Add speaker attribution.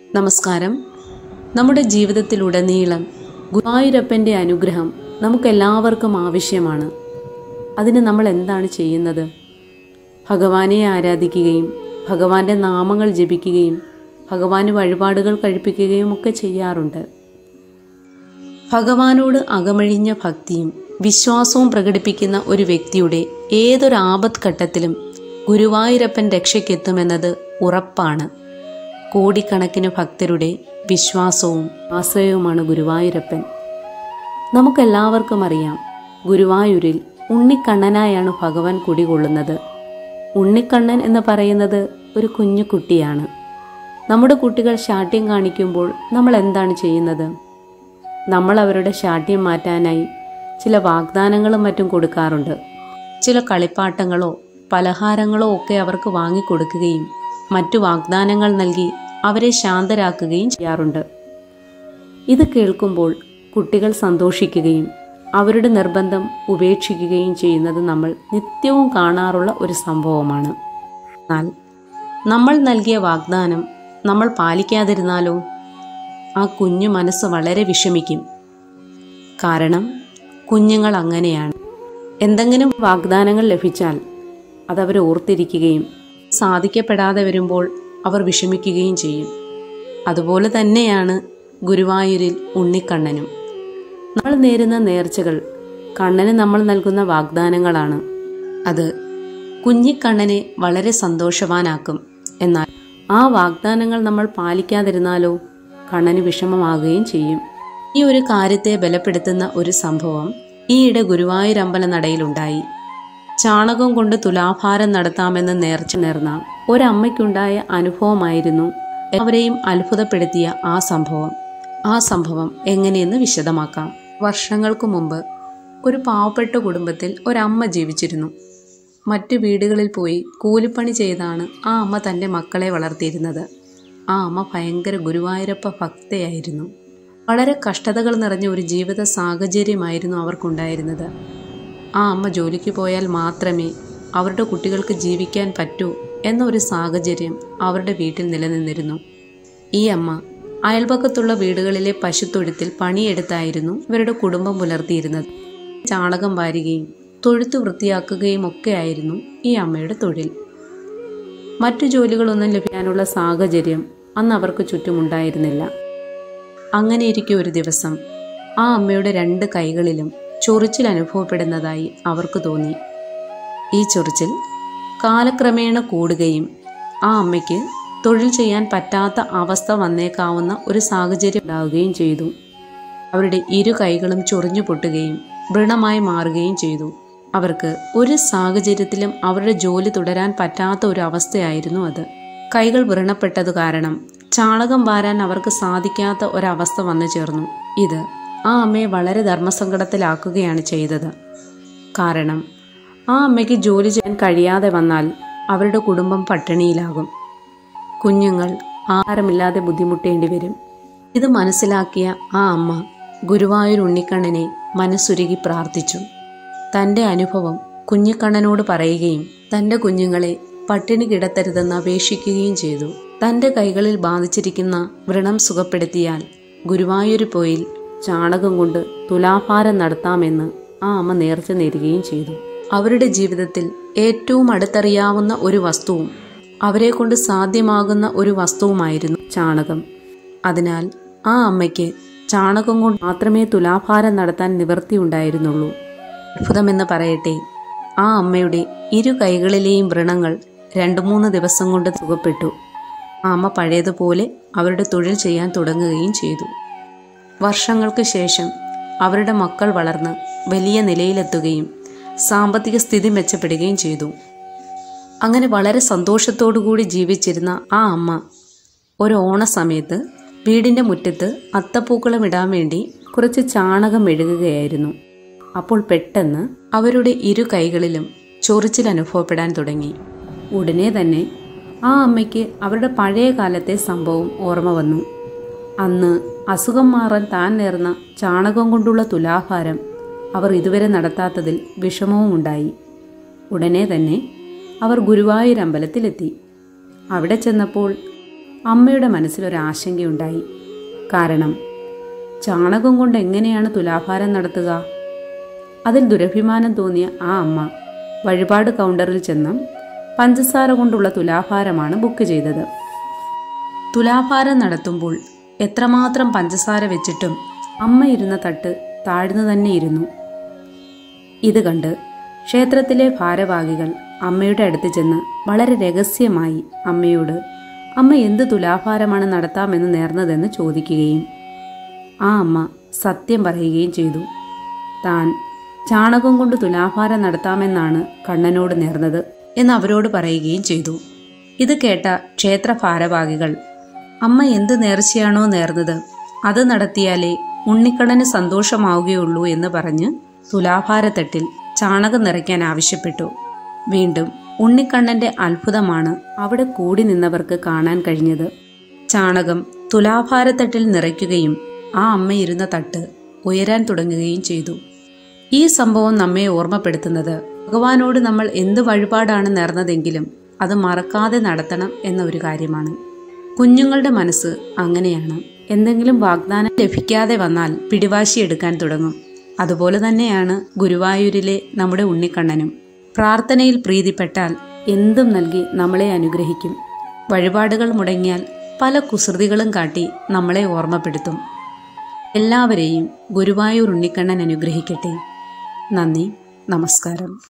Speaker 1: നമസ്കാരം നമ്മുടെ ജീവിതത്തിലുടനീളം ഗുരുവായൂരപ്പൻ്റെ അനുഗ്രഹം നമുക്കെല്ലാവർക്കും ആവശ്യമാണ് അതിന് നമ്മൾ എന്താണ് ചെയ്യുന്നത് ഭഗവാനെ ആരാധിക്കുകയും ഭഗവാന്റെ നാമങ്ങൾ ജപിക്കുകയും ഭഗവാന് വഴിപാടുകൾ കഴിപ്പിക്കുകയും ഒക്കെ ചെയ്യാറുണ്ട് ഭഗവാനോട് അകമഴിഞ്ഞ ഭക്തിയും വിശ്വാസവും പ്രകടിപ്പിക്കുന്ന ഒരു വ്യക്തിയുടെ ഏതൊരു ആപത് ഘട്ടത്തിലും ഗുരുവായൂരപ്പൻ രക്ഷയ്ക്കെത്തുമെന്നത് ഉറപ്പാണ് കോടിക്കണക്കിന് ഭക്തരുടെ വിശ്വാസവും ആശ്രയവുമാണ് ഗുരുവായൂരപ്പൻ നമുക്കെല്ലാവർക്കും അറിയാം ഗുരുവായൂരിൽ ഉണ്ണിക്കണ്ണനായാണ് ഭഗവാൻ കുടികൊള്ളുന്നത് ഉണ്ണിക്കണ്ണൻ എന്ന് പറയുന്നത് ഒരു കുഞ്ഞു കുട്ടിയാണ് നമ്മുടെ കുട്ടികൾ ശാഠ്യം കാണിക്കുമ്പോൾ നമ്മൾ എന്താണ് ചെയ്യുന്നത് നമ്മൾ അവരുടെ ശാഠ്യം മാറ്റാനായി ചില വാഗ്ദാനങ്ങളും മറ്റും കൊടുക്കാറുണ്ട് ചില കളിപ്പാട്ടങ്ങളോ പലഹാരങ്ങളോ ഒക്കെ അവർക്ക് വാങ്ങിക്കൊടുക്കുകയും മറ്റു വാഗ്ദാനങ്ങൾ നൽകി അവരെ ശാന്തരാക്കുകയും ചെയ്യാറുണ്ട് ഇത് കേൾക്കുമ്പോൾ കുട്ടികൾ സന്തോഷിക്കുകയും അവരുടെ നിർബന്ധം ഉപേക്ഷിക്കുകയും ചെയ്യുന്നത് നമ്മൾ നിത്യവും കാണാറുള്ള ഒരു സംഭവമാണ് എന്നാൽ നമ്മൾ നൽകിയ വാഗ്ദാനം നമ്മൾ പാലിക്കാതിരുന്നാലോ ആ കുഞ്ഞു മനസ്സ് വളരെ വിഷമിക്കും കാരണം കുഞ്ഞുങ്ങൾ അങ്ങനെയാണ് എന്തെങ്കിലും വാഗ്ദാനങ്ങൾ ലഭിച്ചാൽ അതവർ ഓർത്തിരിക്കുകയും സാധിക്കപ്പെടാതെ വരുമ്പോൾ അവർ വിഷമിക്കുകയും ചെയ്യും അതുപോലെ തന്നെയാണ് ഗുരുവായൂരിൽ ഉണ്ണിക്കണ്ണനും നമ്മൾ നേരുന്ന നേർച്ചകൾ കണ്ണന് നമ്മൾ നൽകുന്ന വാഗ്ദാനങ്ങളാണ് അത് കുഞ്ഞിക്കണ്ണനെ വളരെ സന്തോഷവാനാക്കും എന്നാൽ ആ വാഗ്ദാനങ്ങൾ നമ്മൾ പാലിക്കാതിരുന്നാലോ കണ്ണന് വിഷമമാകുകയും ചെയ്യും ഈ ഒരു കാര്യത്തെ ബലപ്പെടുത്തുന്ന ഒരു സംഭവം ഈയിടെ ഗുരുവായൂർ അമ്പല നടയിലുണ്ടായി ചാണകം കൊണ്ട് തുലാഭാരം നടത്താമെന്ന് നേർച്ച നേർന്ന ഒരമ്മയ്ക്കുണ്ടായ അനുഭവമായിരുന്നു അവരെയും അത്ഭുതപ്പെടുത്തിയ ആ സംഭവം ആ സംഭവം എങ്ങനെയെന്ന് വിശദമാക്കാം വർഷങ്ങൾക്ക് മുമ്പ് ഒരു പാവപ്പെട്ട കുടുംബത്തിൽ ഒരമ്മ ജീവിച്ചിരുന്നു മറ്റു വീടുകളിൽ പോയി കൂലിപ്പണി ചെയ്താണ് ആ അമ്മ തൻ്റെ മക്കളെ വളർത്തിയിരുന്നത് ആ അമ്മ ഭയങ്കര ഗുരുവായൂരപ്പ ഭക്തയായിരുന്നു വളരെ കഷ്ടതകൾ നിറഞ്ഞ ഒരു ജീവിത സാഹചര്യമായിരുന്നു അവർക്കുണ്ടായിരുന്നത് ആ അമ്മ ജോലിക്ക് പോയാൽ മാത്രമേ അവരുടെ കുട്ടികൾക്ക് ജീവിക്കാൻ പറ്റൂ എന്നൊരു സാഹചര്യം അവരുടെ വീട്ടിൽ നിലനിന്നിരുന്നു ഈ അമ്മ അയൽപക്കത്തുള്ള വീടുകളിലെ പശുത്തൊഴുത്തിൽ പണിയെടുത്തായിരുന്നു ഇവരുടെ കുടുംബം പുലർത്തിയിരുന്നത് ചാണകം വാരുകയും തൊഴുത്ത് വൃത്തിയാക്കുകയും ഒക്കെയായിരുന്നു ഈ അമ്മയുടെ തൊഴിൽ മറ്റു ജോലികളൊന്നും ലഭിക്കാനുള്ള സാഹചര്യം അന്ന് അവർക്ക് ചുറ്റുമുണ്ടായിരുന്നില്ല അങ്ങനെയിരിക്കെ ഒരു ദിവസം ആ അമ്മയുടെ രണ്ട് കൈകളിലും ചൊറിച്ചിൽ അനുഭവപ്പെടുന്നതായി അവർക്ക് തോന്നി ഈ ചൊറിച്ചിൽ കാലക്രമേണ കൂടുകയും ആ അമ്മയ്ക്ക് തൊഴിൽ ചെയ്യാൻ പറ്റാത്ത അവസ്ഥ വന്നേക്കാവുന്ന ഒരു സാഹചര്യം ഉണ്ടാവുകയും ചെയ്തു അവരുടെ ഇരു കൈകളും ചൊറിഞ്ഞു പൊട്ടുകയും വ്രണമായി മാറുകയും ചെയ്തു അവർക്ക് ഒരു സാഹചര്യത്തിലും അവരുടെ ജോലി തുടരാൻ പറ്റാത്ത ഒരു അവസ്ഥയായിരുന്നു അത് കൈകൾ വ്രണപ്പെട്ടതു കാരണം ചാണകം വാരാൻ അവർക്ക് സാധിക്കാത്ത ഒരവസ്ഥ വന്നു ചേർന്നു ഇത് ആ അമ്മയെ വളരെ ധർമ്മസങ്കടത്തിലാക്കുകയാണ് ചെയ്തത് കാരണം ആ അമ്മയ്ക്ക് ജോലി ചെയ്യാൻ കഴിയാതെ വന്നാൽ അവരുടെ കുടുംബം പട്ടിണിയിലാകും കുഞ്ഞുങ്ങൾ ആഹാരമില്ലാതെ ബുദ്ധിമുട്ടേണ്ടി വരും ഇത് മനസ്സിലാക്കിയ ആ അമ്മ ഗുരുവായൂർ ഉണ്ണിക്കണ്ണനെ മനസ്സുരുകി പ്രാർത്ഥിച്ചു തൻ്റെ അനുഭവം കുഞ്ഞിക്കണ്ണനോട് പറയുകയും തൻ്റെ കുഞ്ഞുങ്ങളെ പട്ടിണി കിടത്തരുതെന്ന് അപേക്ഷിക്കുകയും ചെയ്തു തൻ്റെ കൈകളിൽ ബാധിച്ചിരിക്കുന്ന വ്രണം സുഖപ്പെടുത്തിയാൽ ഗുരുവായൂർ പോയിൽ ചാണകം കൊണ്ട് തുലാഭാരം നടത്താമെന്ന് ആ അമ്മ നേർച്ച നേരുകയും ചെയ്തു അവരുടെ ജീവിതത്തിൽ ഏറ്റവും അടുത്തറിയാവുന്ന ഒരു വസ്തുവും അവരെ കൊണ്ട് സാധ്യമാകുന്ന ഒരു വസ്തുവുമായിരുന്നു ചാണകം അതിനാൽ ആ അമ്മയ്ക്ക് ചാണകം കൊണ്ട് മാത്രമേ തുലാഭാരം നടത്താൻ നിവൃത്തിയുണ്ടായിരുന്നുള്ളൂ അത്ഭുതമെന്ന് പറയട്ടെ ആ അമ്മയുടെ ഇരു കൈകളിലെയും വ്രണങ്ങൾ രണ്ടു മൂന്ന് ദിവസം കൊണ്ട് സുഖപ്പെട്ടു ആ അമ്മ പഴയതുപോലെ അവരുടെ തൊഴിൽ ചെയ്യാൻ തുടങ്ങുകയും ചെയ്തു വർഷങ്ങൾക്ക് ശേഷം അവരുടെ മക്കൾ വളർന്ന് വലിയ നിലയിലെത്തുകയും സാമ്പത്തിക സ്ഥിതി മെച്ചപ്പെടുകയും ചെയ്തു അങ്ങനെ വളരെ സന്തോഷത്തോടുകൂടി ജീവിച്ചിരുന്ന ആ അമ്മ ഒരു ഓണ സമയത്ത് വീടിൻ്റെ മുറ്റത്ത് അത്തപ്പൂക്കളം ഇടാൻ വേണ്ടി കുറച്ച് ചാണകം മെഴുകുകയായിരുന്നു അപ്പോൾ പെട്ടെന്ന് അവരുടെ ഇരു കൈകളിലും ചൊറിച്ചിൽ അനുഭവപ്പെടാൻ തുടങ്ങി ഉടനെ തന്നെ ആ അമ്മയ്ക്ക് അവരുടെ പഴയ കാലത്തെ സംഭവം ഓർമ്മ വന്നു അന്ന് അസുഖം മാറാൻ താൻ നേർന്ന ചാണകം കൊണ്ടുള്ള തുലാഭാരം അവർ ഇതുവരെ നടത്താത്തതിൽ വിഷമവും ഉണ്ടായി ഉടനെ തന്നെ അവർ ഗുരുവായൂർ അമ്പലത്തിലെത്തി അവിടെ ചെന്നപ്പോൾ അമ്മയുടെ മനസ്സിലൊരാശങ്കയുണ്ടായി കാരണം ചാണകം കൊണ്ട് എങ്ങനെയാണ് തുലാഭാരം നടത്തുക അതിൽ ദുരഭിമാനം തോന്നിയ ആ അമ്മ വഴിപാട് കൗണ്ടറിൽ ചെന്ന് പഞ്ചസാര കൊണ്ടുള്ള തുലാഭാരമാണ് ബുക്ക് ചെയ്തത് തുലാഭാരം നടത്തുമ്പോൾ എത്രമാത്രം പഞ്ചസാര വെച്ചിട്ടും അമ്മ ഇരുന്ന തട്ട് താഴ്ന്നു തന്നെ ഇരുന്നു ഇത് കണ്ട് ക്ഷേത്രത്തിലെ ഭാരവാഹികൾ അമ്മയുടെ അടുത്ത് ചെന്ന് വളരെ രഹസ്യമായി അമ്മയോട് അമ്മ എന്ത് തുലാഭാരമാണ് നടത്താമെന്ന് നേർന്നതെന്ന് ചോദിക്കുകയും ആ അമ്മ സത്യം പറയുകയും ചെയ്തു താൻ ചാണകം കൊണ്ട് തുലാഭാരം നടത്താമെന്നാണ് കണ്ണനോട് നേർന്നത് എന്ന് അവരോട് പറയുകയും ചെയ്തു ഇത് കേട്ട ക്ഷേത്ര ഭാരവാഹികൾ അമ്മ എന്ത് നേർച്ചയാണോ നേർന്നത് അത് നടത്തിയാലേ ഉണ്ണിക്കണ്ണന് സന്തോഷമാവുകയുള്ളൂ എന്ന് പറഞ്ഞ് തുലാഭാരത്തട്ടിൽ ചാണകം നിറയ്ക്കാൻ ആവശ്യപ്പെട്ടു വീണ്ടും ഉണ്ണിക്കണ്ണന്റെ അത്ഭുതമാണ് അവിടെ കൂടി നിന്നവർക്ക് കാണാൻ കഴിഞ്ഞത് ചാണകം തുലാഭാരത്തട്ടിൽ നിറയ്ക്കുകയും ആ അമ്മ ഇരുന്ന തട്ട് ഉയരാൻ തുടങ്ങുകയും ചെയ്തു ഈ സംഭവം നമ്മെ ഓർമ്മപ്പെടുത്തുന്നത് ഭഗവാനോട് നമ്മൾ എന്ത് വഴിപാടാണ് നേർന്നതെങ്കിലും അത് മറക്കാതെ നടത്തണം എന്ന ഒരു കാര്യമാണ് കുഞ്ഞുങ്ങളുടെ മനസ്സ് അങ്ങനെയാണ് എന്തെങ്കിലും വാഗ്ദാനം ലഭിക്കാതെ വന്നാൽ പിടിവാശി എടുക്കാൻ തുടങ്ങും അതുപോലെ തന്നെയാണ് ഗുരുവായൂരിലെ നമ്മുടെ ഉണ്ണിക്കണ്ണനും പ്രാർത്ഥനയിൽ പ്രീതിപ്പെട്ടാൽ എന്തും നൽകി നമ്മളെ അനുഗ്രഹിക്കും വഴിപാടുകൾ മുടങ്ങിയാൽ പല കുസൃതികളും കാട്ടി നമ്മളെ ഓർമ്മപ്പെടുത്തും എല്ലാവരെയും ഗുരുവായൂർ ഉണ്ണിക്കണ്ണൻ അനുഗ്രഹിക്കട്ടെ നന്ദി നമസ്കാരം